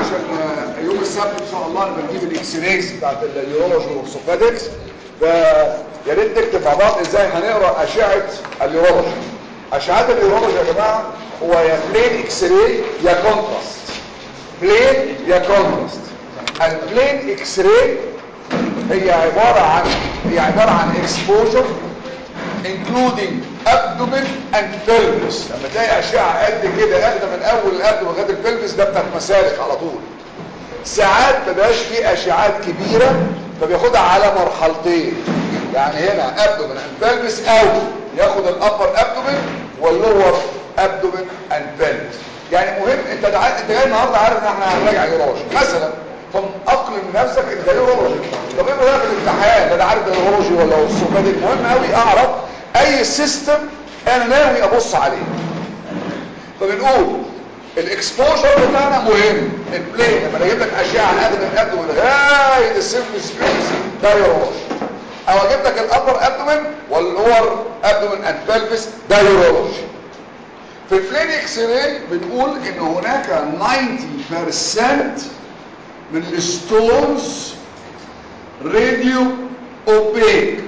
عشان آه، يوم السبت ان شاء الله نبقى نجيب الاكس رايز بتاعت اليورولوجي والسوفادكس فيا ريت نكتب مع بعض ازاي هنقرا اشعه اليورولوجي اشعه اليورولوجي يا جماعه هو يا بلين اكس راي يا كونتراست بلين يا كونتراست البلين اكس راي هي عباره عن هي عباره عن اكسبوجر including abdomen and pelvis لما تلاقي اشعه قد كده اخده من اول الابدومن لغايه البلفس ده بتاعت مسالك على طول ساعات ما بقاش فيه اشعات كبيره فبياخدها على مرحلتين يعني هنا ابدومن اند بلفس او ياخد الابر ابدومن واللور ابدومن اند بلفس يعني مهم انت دع... انت جاي النهارده عارف ان احنا هنراجع يورولوجي مثلا فاقلم نفسك انت يورولوجي طب ايه بقى في الامتحان لا عارف ده يورولوجي ولا السوفاديك مهم قوي اعرف اي سيستم انا ناوي ابص عليه فبنقول الاكسبوجر بتاعنا مهم البلين لما اجيب لك اشعه قد من قد لغايه السيرفيس سبيس ده يورولوجي او اجيب لك الابر ابدومن واللور ابدومن اند بلفس ده يورولوجي في البلين اكس راي بنقول ان هناك 90% من الستونز راديو اوبيك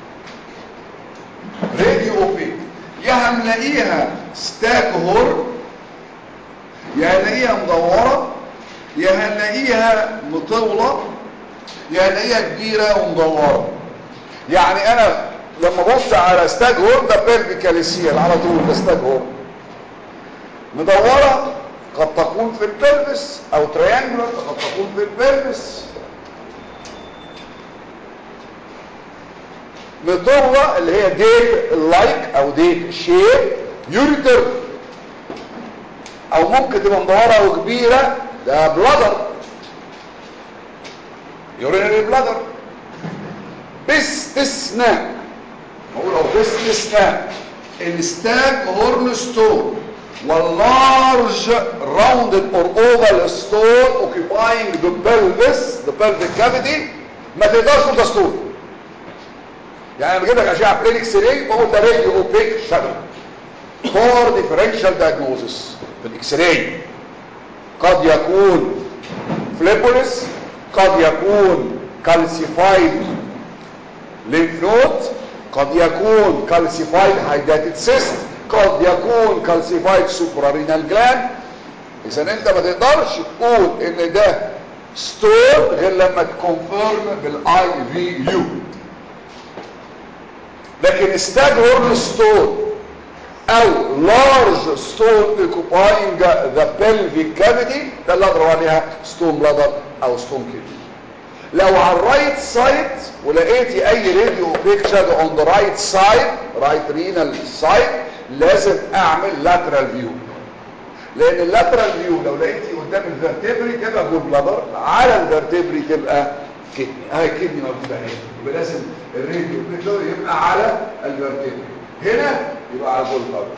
راديو اوبيك يا هنلاقيها ستاك هور يا هنلاقيها مدوره يا هنلاقيها مطوله يا هنلاقيها كبيره ومدوره يعني انا لما ابص على ستاج هور ده بيرفيكاليسيال على طول ده ستاج هور مدوره قد تكون في البلفس او تريانجلر قد تكون في البلفس مطوله اللي هي ديك لايك او ديك شيب يوريتر او ممكن تبقى مدوره وكبيره ده بلادر يورينري بلادر باستثناء نقول او باستثناء الستاج هورن ستون واللارج rounded or oval stone occupying the pelvis the pelvic cavity ما تقدرش تقول ده ستون يعني لما بجيب لك اشعه بلينكس راي بقول ده راديو اوبيك شادو فور ديفرنشال دايجنوزس في الاكس راي قد يكون فليبوليس قد يكون كالسيفايد lymph node قد يكون كالسيفايد hydatid cyst قد يكون كالسيفايد suprarrenal gland اذا انت ما تقدرش تقول ان ده ستون غير لما تكونفيرم بالاي في يو لكن ستاج هورن ستون او لارج ستون occupying the pelvic cavity ده اللي اقدر عليها ستون بلادر او ستون كيدني لو على الرايت سايد ولقيتي اي راديو بيكتشر اون ذا رايت سايد رايت رينال سايد لازم اعمل لاترال فيو لان اللاترال فيو لو لقيتي قدام الفرتبري تبقى جول بلادر على الفرتبري تبقى كدني اهي كدني موجوده اهي يبقى لازم الراديو بيكتشر يبقى على الفرتبري هنا يبقى على الجول بلادر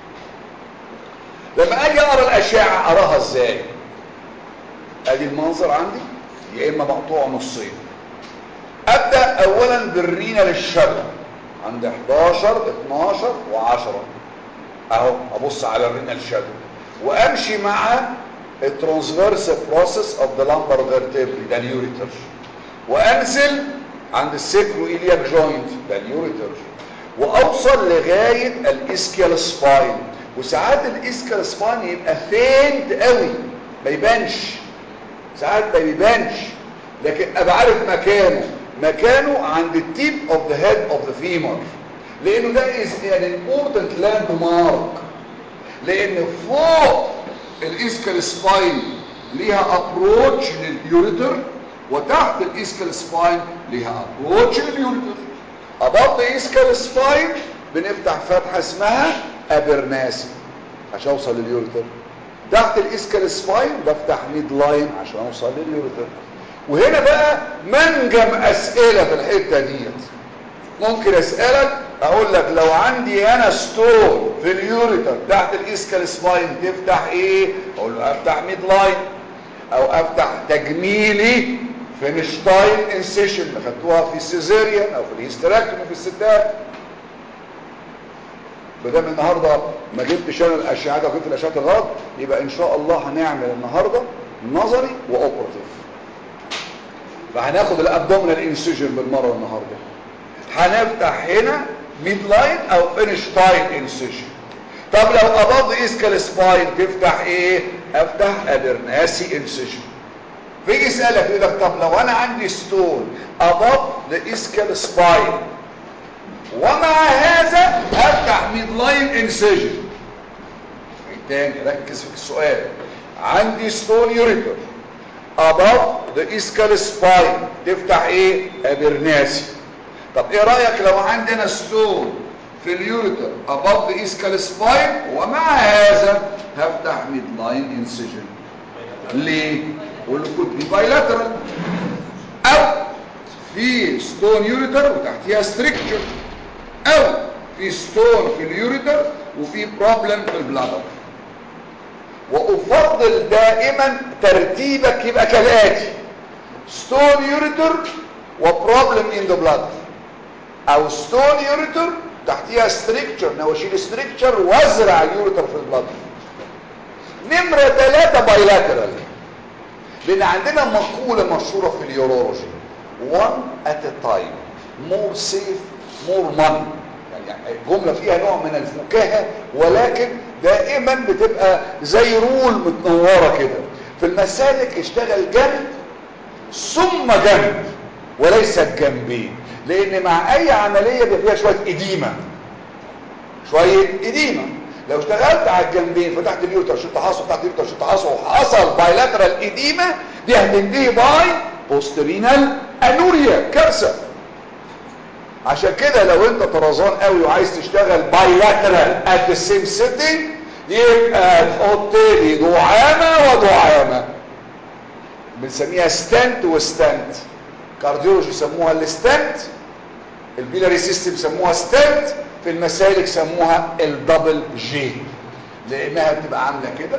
لما اجي اقرا الاشعه اراها ازاي ادي المنظر عندي يا اما مقطوع نصين ابدا اولا بالرينا للشرق عند 11 12 و10 اهو ابص على الرينا للشرق وامشي مع الترانسفيرس بروسيس اوف ذا لامبر فيرتبري ده اليوريتر وانزل عند السيكرو ايلياك جوينت ده اليوريتر واوصل لغايه الاسكيال سباين وساعات الاسكيال سباين يبقى فينت قوي ما يبانش ساعات ما بيبانش لكن ابقى عارف مكانه مكانه عند التيب اوف ذا هيد اوف ذا فيمر لانه ده از ان امبورتنت لاند مارك لان فوق الاسكال سباين ليها ابروتش لليوريتر وتحت الاسكال سباين ليها ابروتش لليوريتر above the اسكال سباين بنفتح فتحه اسمها ابرناسي عشان اوصل لليوريتر تحت الاسكال سباين بفتح ميد لاين عشان اوصل لليوريتر وهنا بقى منجم اسئله في الحته ديت ممكن اسالك اقول لك لو عندي انا ستون في اليوريتر تحت الاسكال سباين تفتح ايه اقول له افتح ميد لاين او افتح تجميلي فينشتاين انسيشن اللي خدتوها في السيزيريان او في الهيستراكتومي في الستات بدل النهارده ما جبتش انا الاشعه وجبت الاشعه الغلط يبقى ان شاء الله هنعمل النهارده نظري واوبراتيف فهناخد الابدومينال انسيجن بالمره النهارده هنفتح هنا ميد لاين او فينشتاين انسيجن طب لو اباض اسكال سباين تفتح ايه افتح ابرناسي انسيجن فيجي يسالك يقول لك طب لو انا عندي ستون اباض الاسكال سباين ومع هذا افتح ميد لاين انسيجن تاني ركز في السؤال عندي ستون يوريتر above the ischial spine تفتح ايه ابرناسي طب ايه رأيك لو عندنا ستون في اليوريتر above the ischial spine ومع هذا هفتح ميد لاين انسيجن ليه قول له كنت بايلاترال او في ستون يوريتر وتحتيها ستريكتشر او في ستون في اليوريتر وفي بروبلم في البلادر وافضل دائما ترتيبك يبقى كالاتي ستون يوريتر وبروبلم ان ذا بلاد او ستون يوريتر تحتيها ستريكتشر نواشيل ستريكتشر وازرع اليوريتر في البلاد نمرة ثلاثة بايلاترال لان عندنا مقولة مشهورة في اليورولوجي one at a time more safe more money يعني جملة فيها نوع من الفكاهة ولكن دائما بتبقى زي رول متنورة كده في المسالك اشتغل جنب ثم جنب وليس الجنبين لان مع اي عملية بيبقى فيها شوية اديمة شوية اديمة لو اشتغلت على الجنبين فتحت اليوتر شلت حاصل فتحت اليوتر شلت حاصل وحصل بايلاترال اديمة دي هتنتهي باي بوسترينال انوريا كارثة عشان كده لو انت طرزان قوي وعايز تشتغل بايلاترال ات ذا سيم سيتنج يبقى تحط لي دعامه ودعامه بنسميها ستنت وستنت كارديولوجي يسموها الستنت البيلاري سيستم يسموها ستنت في المسالك يسموها الدبل جي لانها بتبقى عامله كده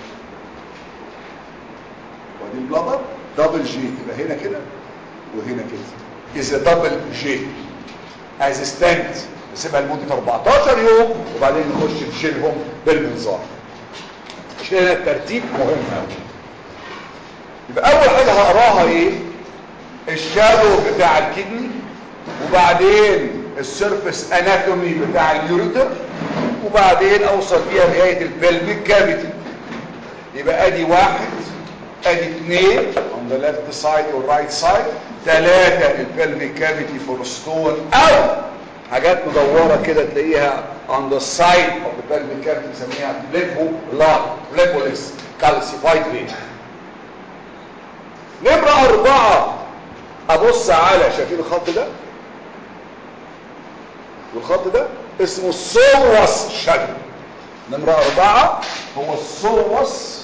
ودي البلادر دبل جي تبقى هنا كده وهنا كده اذا دبل جي از ستنت نسيبها لمده 14 يوم وبعدين نخش نشيلهم بالمنظار عشان هنا الترتيب مهم قوي يبقى اول حاجه هقراها ايه الشادو بتاع الكدني وبعدين السيرفس اناتومي بتاع اليوريتر وبعدين اوصل فيها لغايه البلفيك كافيتي يبقى ادي واحد ادي اثنين on the left side والرايت سايد ثلاثة البلفيك كافيتي فور ستون او حاجات مدورة كده تلاقيها on the side of the pelvic cavity نسميها ليمفو لا ليمفوليس كالسيفايد فين نمرة أربعة أبص على شايفين الخط ده والخط ده اسمه الصوص شادو نمرة أربعة هو الصوص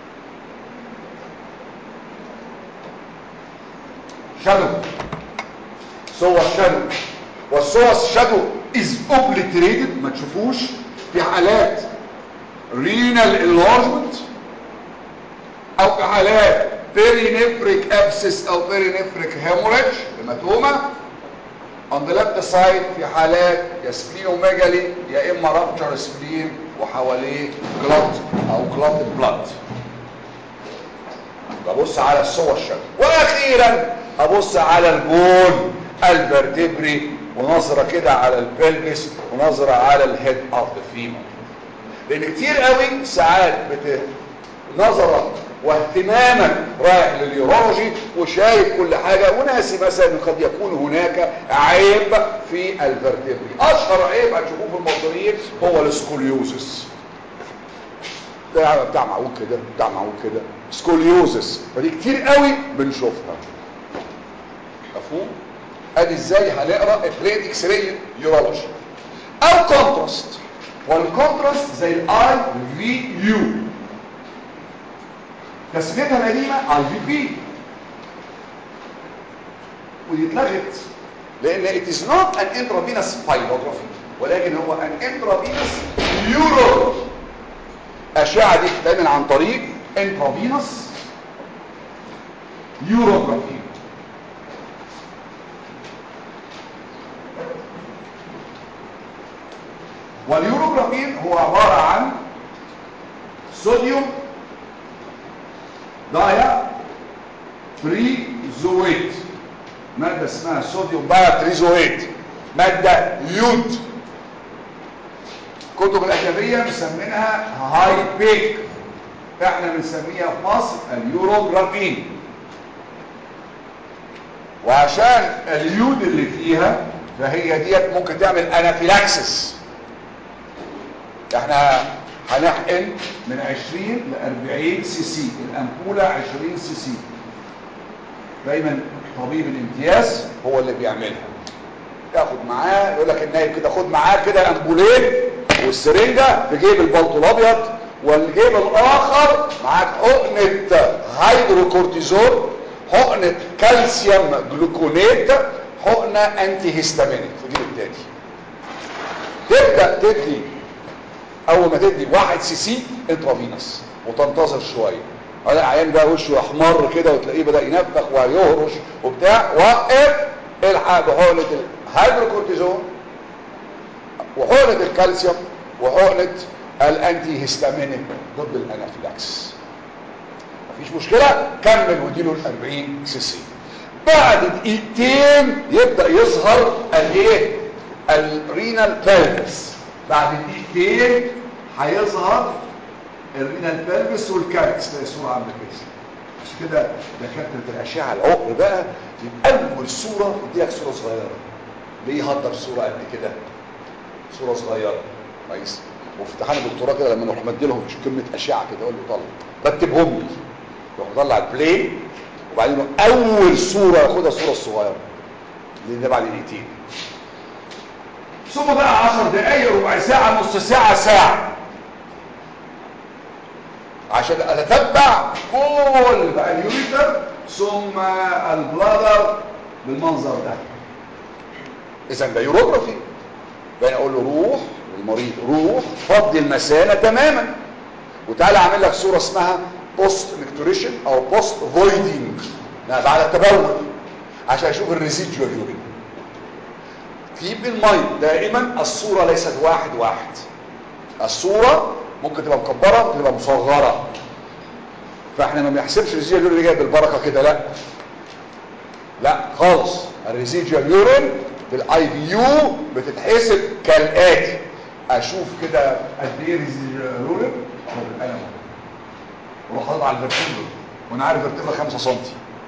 شادو صوص شادو والصوص شادو is obliterated ما تشوفوش في حالات renal enlargement او في حالات perinephric abscess او perinephric hemorrhage هيماتوما on the left side في حالات يا سبلينوميجالي يا اما rupture سبلين وحواليه clot او clotted blood ببص على الصور الشكل واخيرا ابص على البون الفرتبري ونظرة كده على البلبس ونظرة على الهيد اوف ذا فيمر لان كتير قوي ساعات بت نظرة واهتمامك رايح لليورولوجي وشايف كل حاجة وناسي مثلا ان قد يكون هناك عيب في الفرتبري اشهر عيب هتشوفوه في المصريين هو السكوليوزس ده بتاع معوج كده بتاع معوج كده سكوليوزس فدي كتير قوي بنشوفها مفهوم ادي ازاي هنقرا البلين اكس راي يورولوجي او كونتراست والكونتراست زي الاي في يو تسميتها القديمه اي في بي ودي اتلغت لان it is not an intravenous pyelography ولكن هو an intravenous urology اشعه دي بتتعمل عن طريق intravenous urography واليوروجرافين هو عبارة عن صوديوم دايا تريزويت مادة اسمها صوديوم بايا تريزويت مادة يود كتب الأجنبية مسمينها هاي بيك احنا بنسميها في مصر اليوروجرافين وعشان اليود اللي فيها فهي ديت ممكن تعمل انافيلاكسس احنا هنحقن من 20 ل 40 سي سي الامبوله 20 سي سي دايما طبيب الامتياز هو اللي بيعملها ياخد معاه يقول لك النايب كده خد معاه كده امبولين والسرنجه في جيب البلطو الابيض والجيب الاخر معاك حقنه هيدروكورتيزون حقنه كالسيوم جلوكونات حقنه انتي هيستامينيك في الجيب التاني تبدا تدي اول ما تدي واحد سي سي انترافينوس وتنتظر شويه هذا العيان بقى وشه يحمر كده وتلاقيه بدا ينفخ ويهرش وبتاع وقف الحق بحقنه الهيدروكورتيزون وحقنه الكالسيوم وحقنه الانتي هيستامينيك ضد الانافيلاكس مفيش مشكله كمل واديله ال 40 سي سي بعد دقيقتين يبدا يظهر الايه الرينال بيلفس بعد دقيقتين هيظهر الرينال بيلفس والكاركس ده الصوره عامله كده عشان كده دكاتره الاشعه العقر بقى في اول صوره يديلك صوره صغيره ليه يهدر صوره قد كده صوره صغيره كويس وفي امتحان الدكتوراه كده لما نروح مديلهم كلمه اشعه كده اقول له طلع رتبهم لي يروح مطلع البلاي وبعدين اول صوره ياخدها الصوره الصغيره لان ده بعد دقيقتين ثم بقى 10 دقايق ربع ساعه نص ساعه ساعه عشان اتتبع كل بقى اليوريتر ثم البلادر بالمنظر ده اذا ده يوروجرافي بقى اقول له روح للمريض روح فضي المثانه تماما وتعالى اعمل لك صوره اسمها بوست ميكتوريشن او بوست فويدنج بعد التبول عشان اشوف الريزيديوال يورين كيب المايند دائما الصوره ليست واحد واحد الصوره ممكن تبقى مكبره ممكن تبقى مصغره فاحنا ما بنحسبش الريزيديوال يورين جاي بالبركه كده لا لا خالص الريزيديوال يورين بالاي في يو بتتحسب كالاتي اشوف كده قد ايه ريزيديوال يورين اهو بالقلم واروح حاطط على الفرتبرا وانا عارف الفرتبرا 5 سم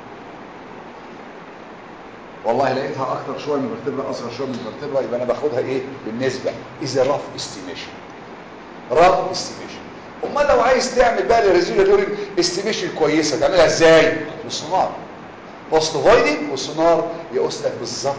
والله لقيتها اكتر شويه من الفرتبرا اصغر شويه من الفرتبرا يبقى انا باخدها ايه بالنسبه اذا رف استيميشن رف استيميشن امال لو عايز تعمل بقى الريزوليتوري استيميشن كويسه تعملها ازاي بالسونار بوست فويدنج والسونار يقص لك بالظبط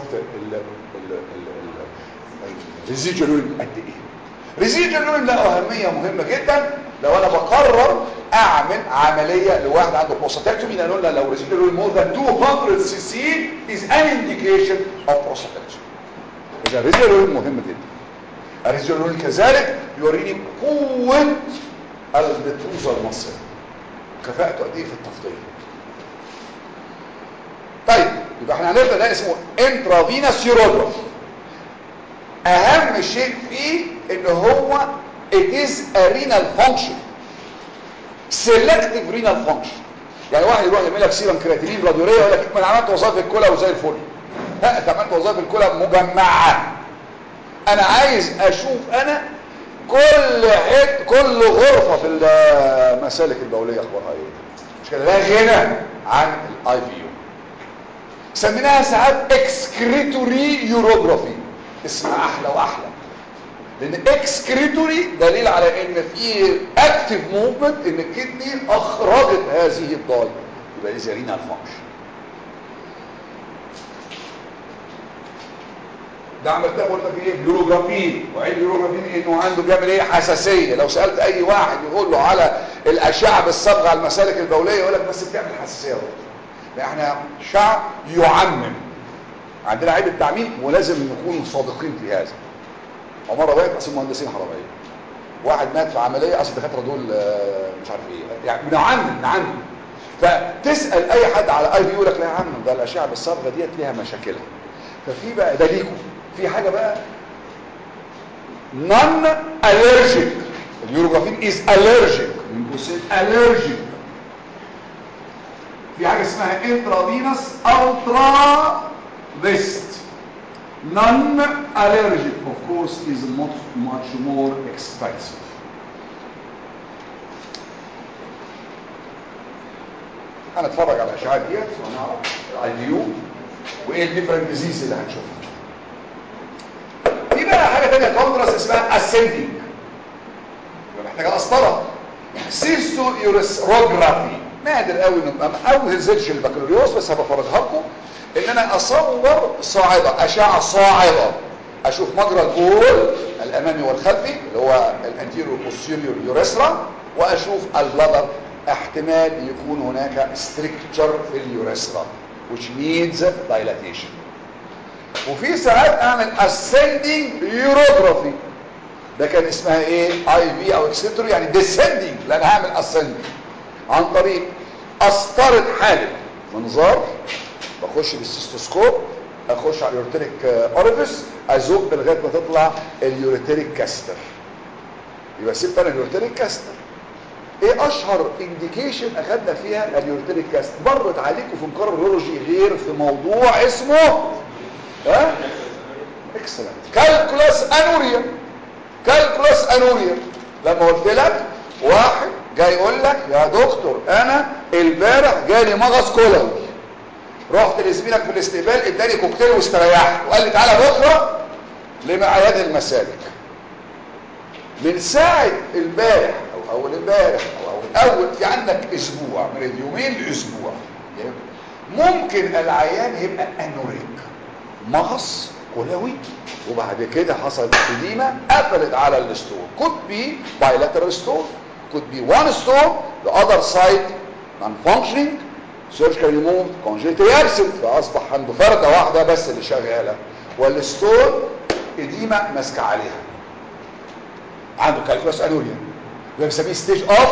الريزيديوال قد ايه ريزيديوال له اهميه مهمه جدا لو انا بقرر اعمل عمليه لواحد عنده بروستاتكتومي لان قلنا لو ريزيديوال مور ذان 200 سي سي از ان انديكيشن اوف بروستاتكتومي اذا الريزيديوال مهم جدا الريزيديوال كذلك يوريني قوه البتروزه المصريه كفاءته قد ايه في التفضيل طيب يبقى احنا هنبدا ده اسمه انترافينوس يوروجرافي اهم شيء فيه ان هو it is a renal function selective renal function يعني واحد يروح يعمل لك سيرم كرياتينين راديوريه يقول لك ما عملت وظائف الكلى وزي الفل لا انت عملت وظائف الكلى مجمعه انا عايز اشوف انا كل حت كل غرفه في المسالك البوليه اخبارها ايه مش كده لا غنى عن الاي في يو سميناها ساعات اكسكريتوري يوروجرافي اسمها احلى واحلى لان اكسكريتوري دليل على ان في اكتيف موفمنت ان الكدني اخرجت هذه الضاي يبقى دي رينال فانكشن ده عملتها قلت لك ايه بيوروجرافين وعين البيوروجرافين انه عنده بيعمل ايه حساسيه لو سالت اي واحد يقول له على الاشعه بالصبغه على المسالك البوليه يقول لك بس بتعمل حساسيه احنا شعب يعمم عندنا عيب التعميم ولازم نكون صادقين في هذا عمارة بقت اصل مهندسين حراميه واحد مات في عمليه اصل الدكاتره دول مش عارف ايه يعني بنعمم نعمم فتسال اي حد على اي بي يقول لك لا يا عم ده الاشعه بالصبغه ديت ليها مشاكلها ففي بقى ده ليكم في حاجه بقى نون الرجيك اليوروجرافين از الرجيك من قوسين الرجيك في حاجه اسمها انترافينوس الترا فيست non allergic of course is much much more expensive هنتفرج على الاشعاعات ديت وهنعرف الاي دي يو وايه الديفرنت ديزيز اللي هنشوفها في بقى حاجه ثانيه كونتراس اسمها اسندنج محتاجه قسطره سيستو يوريثروجرافي نادر قوي انه او تنزلش البكالوريوس بس هبفرجها لكم ان انا اصور صاعده اشعه صاعده اشوف مجرى البول الامامي والخلفي اللي هو الانتيريور بوستيريور يوريثرا واشوف البلادر احتمال يكون هناك ستريكتشر في اليوريثرا which needs dilatation وفي ساعات اعمل ascending urography ده كان اسمها ايه اي في او اكستري يعني descending لان هعمل ascending عن طريق قسطره حالب منظار بخش بالسيستوسكوب اخش على اليوريتريك اوريفيس ازق لغايه ما تطلع اليوريتريك كاستر يبقى سبت انا اليوريتريك كاستر ايه اشهر انديكيشن اخدنا فيها اليوريتريك كاستر مرت عليكم في مقررولوجي غير في موضوع اسمه ها اكسلنت كالكولاس انوريا كالكولاس انوريا لما قلت لك واحد جاي يقول لك يا دكتور انا البارح جالي مغص كولر رحت لزميلك في الاستقبال اداني كوكتيل واستريحت وقال لي تعالى بكره لمعياد المسالك من ساعه البارح او اول امبارح او اول اول في عندك اسبوع من اليومين لاسبوع ممكن العيان يبقى انوريك مغص كلوي وبعد كده حصل اديمه قفلت على الستون could be bilateral stone could be one stone the other side non-functioning surgically removed congenitally absent فاصبح عنده فرده واحده بس اللي شغاله والستون اديمه ماسكه عليها عنده كالكولاس انوريا ده بنسميه ستيج اوف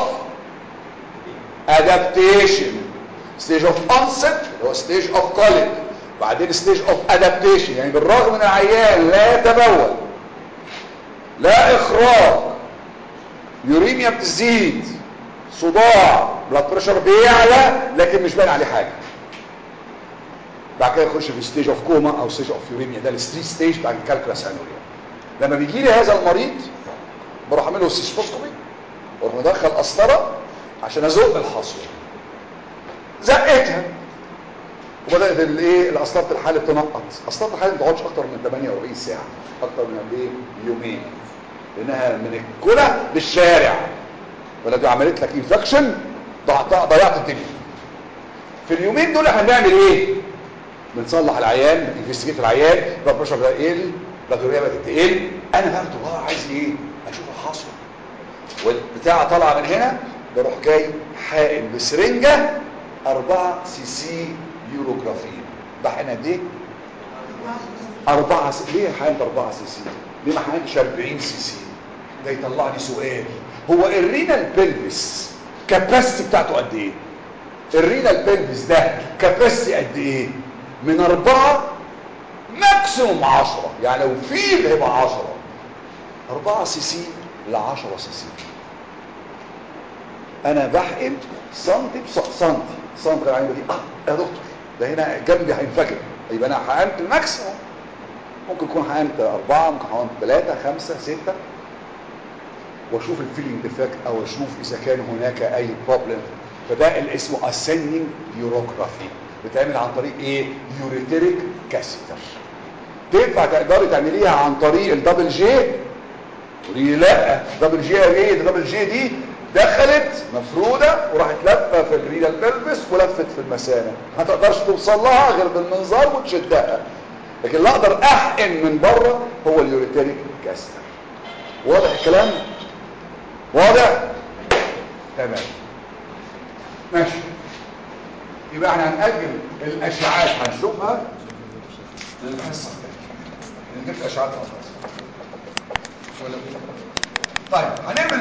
ادابتيشن ستيج اوف onset اللي هو ستيج اوف كوليك بعدين ستيج اوف ادابتيشن يعني بالرغم من العيان لا يتبول لا اخراج يوريميا بتزيد صداع بلاد بريشر بيعلى لكن مش باين عليه حاجه بعد كده يخش في ستيج اوف كوما او ستيج اوف يوريميا ده الستريت ستيج بتاع الكالكولاس انوريا لما بيجي لي هذا المريض بروح اعمل له سيستوسكوبي واروح مدخل قسطره عشان ازق الحصوه زقتها وبدات الايه القسطره الحالب تنقط قسطره الحالب ما تقعدش اكتر من 48 ساعه اكتر من قد ايه يومين لانها من الكلى للشارع ولو عملت لك انفكشن ضيعت الدنيا في اليومين دول احنا بنعمل ايه بنصلح العيان بنفستيجيت العيان بلاد بريشر بدا يقل بلاد بدات تقل انا برضه اه عايز ايه اشوف الحصوه والبتاعه طالعه من هنا بروح جاي حائل بسرنجه 4 سي سي يوروجرافين بحقن قد ايه 4 سي ليه حقنت 4 سي سي ليه ما حقنتش 40 سي سي ده يطلع لي سؤال هو الرينال بلفس كاباسيتي بتاعته قد ايه الرينال بلفس ده كاباسيتي قد ايه من 4 ماكسيموم 10 يعني لو في هيبقى 10 4 سي سي ل 10 سي سي انا بحقن سنتي بسنتي سنتي العين دي اه يا دكتور ده هنا جنبي هينفجر يبقى انا حقنت الماكسيموم ممكن يكون حقنت أربعة ممكن حقنت ثلاثة خمسة ستة واشوف الفيلينج ديفكت او اشوف اذا كان هناك اي بروبلم فده اللي اسمه ascending urography بتعمل عن طريق ايه يوريتريك كاسيتر تنفع تقدري تعمليها عن طريق الدبل جي تقولي لي لا دبل جي ايه الدبل جي دي دخلت مفروده وراحت لفه في الريال بلبس ولفت في المثانه ما تقدرش توصل لها غير بالمنظار وتشدها لكن اللي اقدر احقن من بره هو اليوريتريك كاسيتر واضح الكلام واضح تمام ماشي يبقى احنا هنأجل الاشعاعات هنشوفها للحصه الثانيه نجيب اشعاعات اصلا طيب هنعمل